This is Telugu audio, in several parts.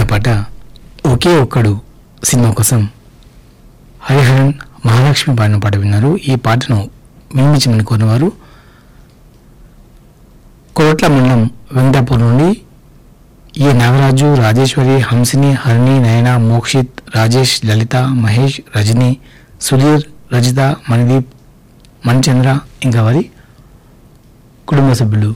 పాట ఒకే ఒక్కడు సినిమా కోసం హరిహరన్ మహాలక్ష్మి పాడిన పాట విన్నారు ఈ పాటను వినిపించమని కోరినవారు కోట్ల మండలం వెంకటాపూర్ నుండి ఈ నాగరాజు రాజేశ్వరి హంసిని హరిణి నయన మోక్షిత్ రాజేష్ లలిత మహేష్ రజని సుధీర్ రజిత మణిదీప్ మణిచంద్ర ఇంకా వారి కుటుంబ సభ్యులు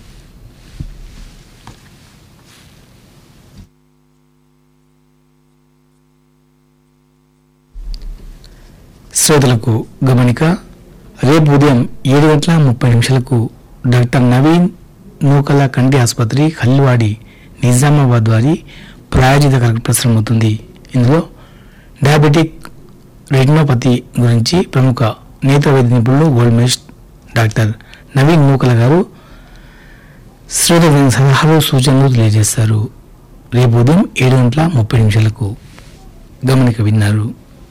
శ్రోతలకు గమనిక రేపు ఉదయం ఏడు గంటల ముప్పై నిమిషాలకు డాక్టర్ నవీన్ నూకల కంటి ఆసుపత్రి హల్వాడి నిజామాబాద్ వారి ప్రాయోజిత కార్యక్రమం ప్రసారమవుతుంది ఇందులో డయాబెటిక్ రెటినోపతి గురించి ప్రముఖ నేత్ర వైద్య నిపుణులు గోల్డ్ మెస్ట్ డాక్టర్ నవీన్ నూకల గారు శ్రోతలకు సలహాలు సూచనలు తెలియజేస్తారు రేపు ఉదయం ఏడు గంటల ముప్పై నిమిషాలకు గమనిక విన్నారు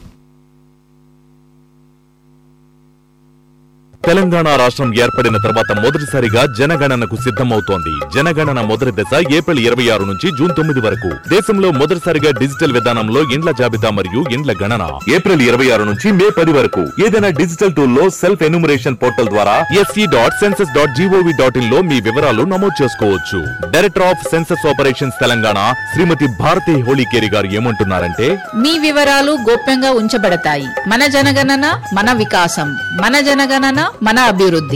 తెలంగాణ రాష్ట్రం ఏర్పడిన తర్వాత మొదటిసారిగా జనగణనకు సిద్ధమవుతోంది జనగణన మొదటి దశ ఏప్రిల్ ఇరవై ఆరు నుంచి జూన్ తొమ్మిది వరకు దేశంలో మొదటిసారిగా డిజిటల్ విధానంలో ఇండ్ల జాబితా మరియు ఇండ్ల గణన ఏప్రిల్ ఇరవై ఆరు నుంచి మే పది వరకు ఏదైనా డిజిటల్ టూల్ లో సెల్ఫ్ ఎన్యూమరేషన్ పోర్టల్ ద్వారా S E dot census dot G O V dot in లో మీ వివరాలు నమోదు చేసుకోవచ్చు director of census operations Telangana Shrimati Bharathi Holikeri garu ఏమంటున్నారంటే మీ వివరాలు గోప్యంగా ఉంచబడతాయి మన జనగణన మన వికాసం మన జనగణన మన అభివృద్ధి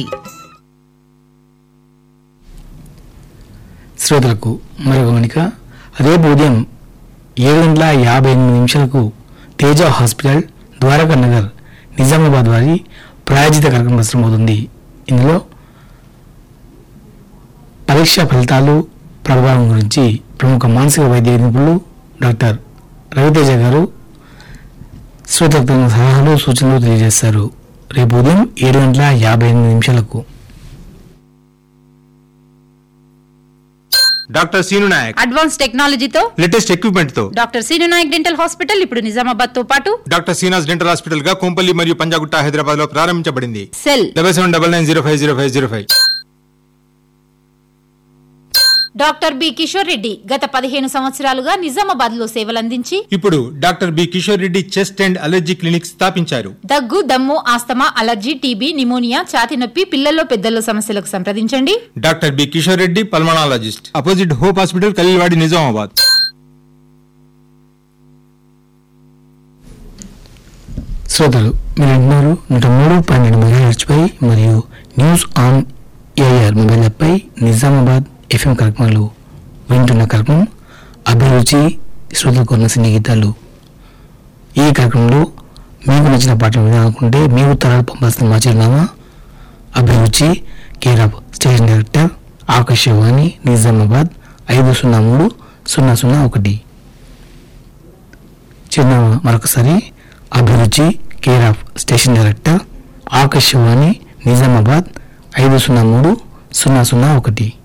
శ్రోతలకు మరో గమనిక రేపు ఉదయం ఏడు గంటల యాభై ఎనిమిది నిమిషాలకు తేజ హాస్పిటల్ ద్వారకా నగర్ నిజామాబాద్ వారి ప్రాయోజిత కార్యక్రమం ప్రసారమవుతుంది ఇందులో పరీక్ష ఫలితాలు ప్రభావం గురించి ప్రముఖ మానసిక వైద్య నిపుణులు డాక్టర్ రవితేజ గారు శ్రోతలకు తగిన సలహాలు సూచనలు తెలియజేస్తారు రేపు ఉదయం ఏడు గంటల యాభై ఎనిమిది నిమిషాలకు డాక్టర్ సీను నాయక్ అడ్వాన్స్ టెక్నాలజీతో లేటెస్ట్ ఎక్విప్మెంట్ తో doctor Seenu Nayak dental hospital ఇప్పుడు నిజామాబాద్ తో పాటు డాక్టర్ సీనాస్ డెంటల్ హాస్పిటల్ గా కొంపల్లి మరియు పంజాగుట్ట హైదరాబాద్ లో ప్రారంభించబడింది cell double seven double nine zero five zero five zero five doctor B Kishore Reddy గత పదిహేను సంవత్సరాలుగా నిజామాబాద్ లో సేవలందించి ఇప్పుడు doctor B Kishore Reddy chest and allergy clinic స్థాపించారు దగ్గు దమ్ము ఆస్తమా అలర్జీ టీబీ నిమోనియా ఛాతి నొప్పి పిల్లల్లో పెద్దల్లో సమస్యలకు సంప్రదించండి doctor B Kishore Reddy pulmonologist opposite hope hospital Khaleelwadi Nizamabad శ్రోతలు మీరు వింటున్నారు నూట మూడు పన్నెండు మెగాహెచ్పై మరియు న్యూస్ ఆన్ ఏఆర్ మొబైల్ యాప్పై నిజామాబాద్ ఎఫ్ఎం కార్యక్రమాలు వింటున్న కార్యక్రమం అభిరుచి శ్రోతలు కొన్న సినీ గీతాలు ఈ కార్యక్రమంలో మీకు నచ్చిన పాటలు వినాలనుకుంటే మీ ఉత్తరాలు పంపాల్సిన మా చిరునామా అభిరుచి care of station director Akashvani Nizamabad ఐదు సున్నా మూడు సున్నా సున్నా ఒకటి చిరునామా మరొకసారి అభిరుచి care of station director Akashvani Nizamabad ఐదు సున్నా మూడు సున్నా సున్నా ఒకటి